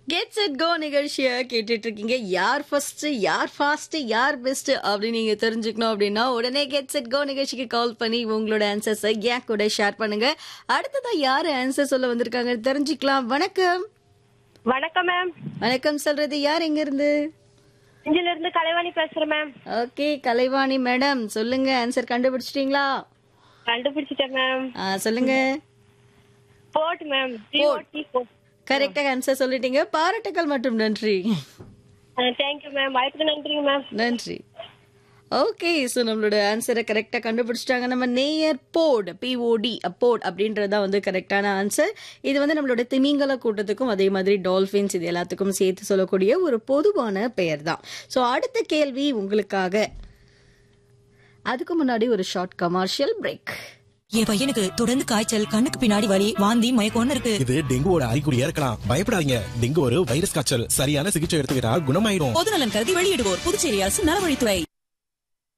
get set go நிகழ்ச்சியை கேட்டுட்டு இருக்கீங்க யார் ஃபர்ஸ்ட் யார் ஃபாஸ்ட் யார் பெஸ்ட் அப்படின்னு நீங்க தெரிஞ்சுக்கணும் அப்படின்னா உடனே கெட் செட் கோ நிகழ்ச்சிக்கு கால் பண்ணி உங்களோட ஆன்சர்ஸை ஏன் கூட ஷேர் பண்ணுங்க அடுத்ததா யாரு ஆன்சர் சொல்ல வந்திருக்காங்க தெரிஞ்சுக்கலாம் வணக்கம் வணக்கம் மேம் வணக்கம் சொல்றது யார் எங்க இருந்து இஞ்சில இருந்து கலைவாணி பேசுறேன் மேம் ஓகே கலைவாணி மேடம் சொல்லுங்க ஆன்சர் கண்டுபிடிச்சிட்டீங்களா கண்டுபிடிச்சிட்டேன் மேம் ஆ, சொல்லுங்க போட் மேம் கரெக்டா ஆன்சர் சொல்லிட்டீங்க பாராட்டுக்கள் மற்றும் நன்றி தேங்க்யூ மேம் வாய்ப்புக்கு நன்றிங்க மேம் நன்றி ஓகே ஸோ நம்மளோட ஆன்சரை கரெக்டாக கண்டுபிடிச்சிட்டாங்க நம்ம நேயர் போட் பிஓடி போட் அப்படின்றது தான் வந்து கரெக்டான ஆன்சர் இது வந்து நம்மளோட திமிங்கல கூட்டத்துக்கும் அதே மாதிரி டால்ஃபின்ஸ் இது எல்லாத்துக்கும் சேர்த்து சொல்லக்கூடிய ஒரு பொதுவான பெயர் தான் ஸோ அடுத்த கேள்வி உங்களுக்காக அதுக்கு முன்னாடி ஒரு ஷார்ட் கமர்ஷியல் பிரேக் என் பையனுக்கு தொடர்ந்து காய்ச்சல் கண்ணுக்கு பின்னாடி வலி வாந்தி மயக்கம்னு இருக்கு இது டெங்குவோட அறிகுறியா இருக்கலாம் பயப்படாதீங்க டெங்கு ஒரு வைரஸ் காய்ச்சல் சரியான சிகிச்சை எடுத்துக்கிட்டா குணமாயிடும் பொதுநலன் கருதி வெளியிடுவோர் புதுச்சேரி அரசு நலவழித்துறை